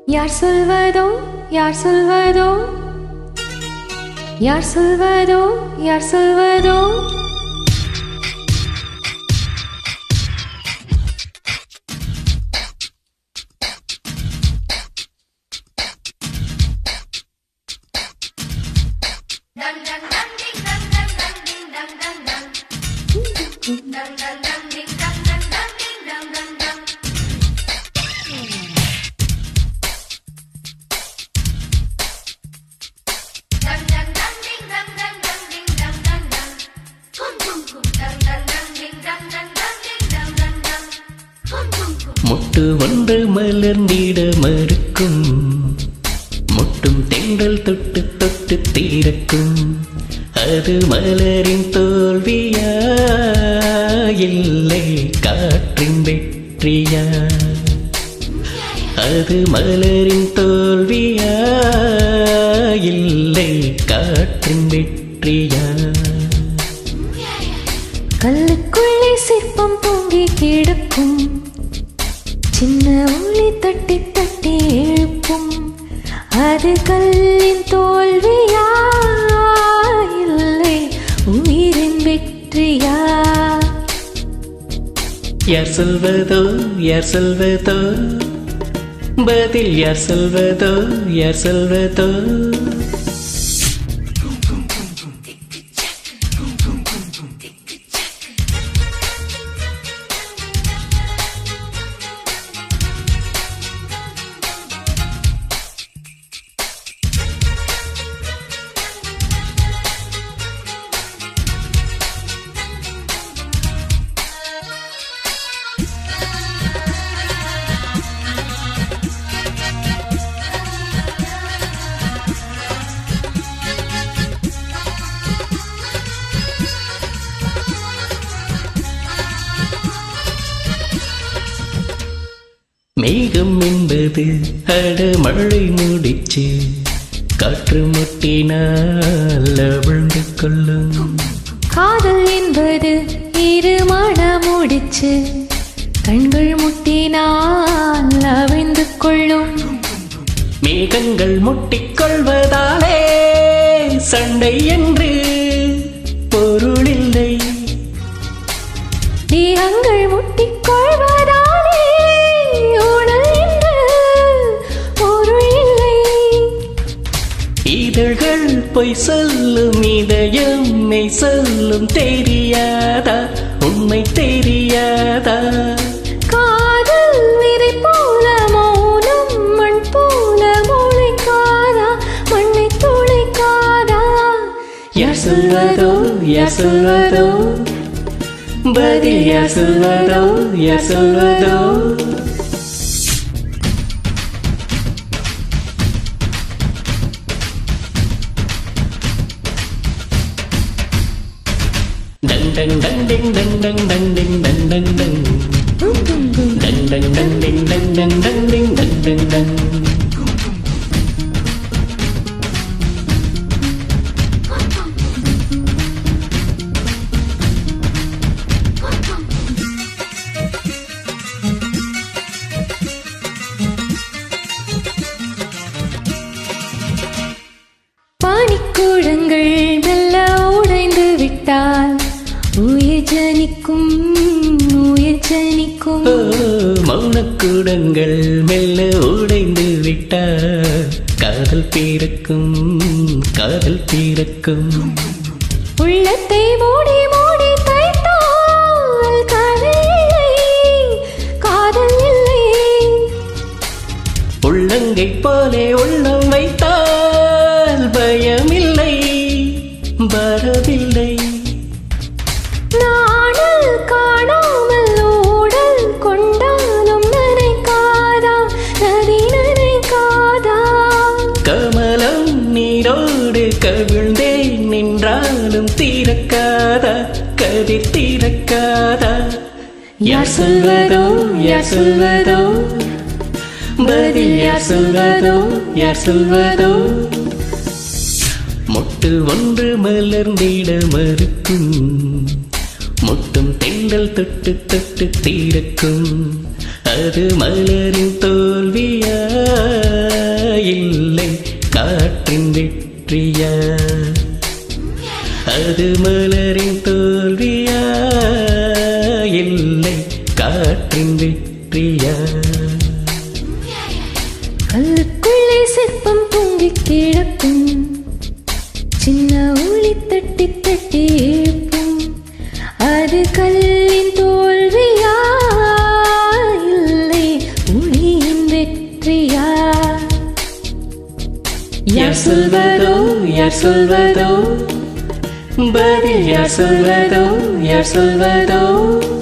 யார் சொல்வதோ யார் சொல்வதோ யார் சொல்வதோ யார் சொல்வதோ முட்டு ஒன்று மலர்ந்திட மறுக்கும் முட்டும் தென்றல் தொட்டு தொட்டு தீரக்கும் அது மலரின் தோல்வியா இல்லை காற்றின் வெற்றியா அது மலரின் தோல்வியா இல்லை காற்றின் வெற்றியா கல்லுக்குள்ளே சிற்பம் பொங்கி கிடக்கும் சின்ன ஒளி தட்டி தட்டி எழுப்பும் அது கல்லின் தோல்வியா இல்லை உயிரின் வெற்றியா யார் சொல்வதோ யார் சொல்வதோ பதில் யார் சொல்வதோ யார் சொல்வதோ மேகம் என்பது அட மழை முடிச்சு காற்று முட்டினால் அவிழ்ந்து கொள்ளும் காதல் என்பது இரு முடிச்சு கண்கள் முட்டினால் அவிழ்ந்து கொள்ளும் மேகங்கள் முட்டிக்கொள்வதாலே சண்டை என்று பொருளில்லை தேகங்கள் முட்டிக்கொள்வதாலே உடல் என்று பொருள் இல்லை இதழ்கள் பொய் சொல்லும் இதயம் மெய் சொல்லும் தெரியாதா உண்மை தெரியாதா காதல் விதை போல மௌனம் மண் போல முளைக்காதா மண்ணை துளைக்காதா யார் சொல்வதோ யார் சொல்வதோ பதில் யார் சொல்வதோ யார் சொல்வதோ டங் டங் டங் டிங் டங் டங் டங் டிங் டங் டங் டங் டும் டும் டும். டங் டங் டங் டிங் டங் டங் டங் டிங் டங் டங் டங் பானிக்கூடங்கள் மெல்ல உடைந்து விட்டால் உயிர் ஜனிக்கும் உயிர் ஜனிக்கும் ஓ, மௌனக்கூடங்கள் மெல்ல உடைந்து விட்டார் காதல் பிறக்கும் காதல் பிறக்கும் உள்ளத்தை மூடி மூடி தைத்தால் கதை இல்லை காதல் இல்லை உள்ளங்கை போலே உள்ளம் வைத்தால் பயமில்லை வரவில்லை நாணல் காணாமல் ஓடல் கொண்டாலும் நனைக்காதா நதி நனைக்காதா கமலம் நீரோடு கவிழ்ந்தே நின்றாலும் தீரக்காதா கதிர் தீரக்காதா யார் சொல்வதோ யார் சொல்வதோ பதில் யார் சொல்வதோ யார் சொல்வதோ மொட்டு ஒன்று மலர்ந்திட மறுக்கும் முட்டும் தென்றல் தொட்டு தொட்டு தீரக்கும் அது மலரின் தோல்வியா இல்லை காற்றின் வெற்றியா அது மலரின் தோல்வியா இல்லை காற்றின் வெற்றியா கல்லுக்குள்ளே சிற்பம் தூங்கி கிடக்கும் சின்ன ஒளி தட்டி தட்டி எழுப்பும் அது கல்லின் தோல்வியா இல்லை ஒளியின் வெற்றியா யார் சொல்வதோ யார் சொல்வதோ பதில் யார் சொல்வதோ யார் சொல்வதோ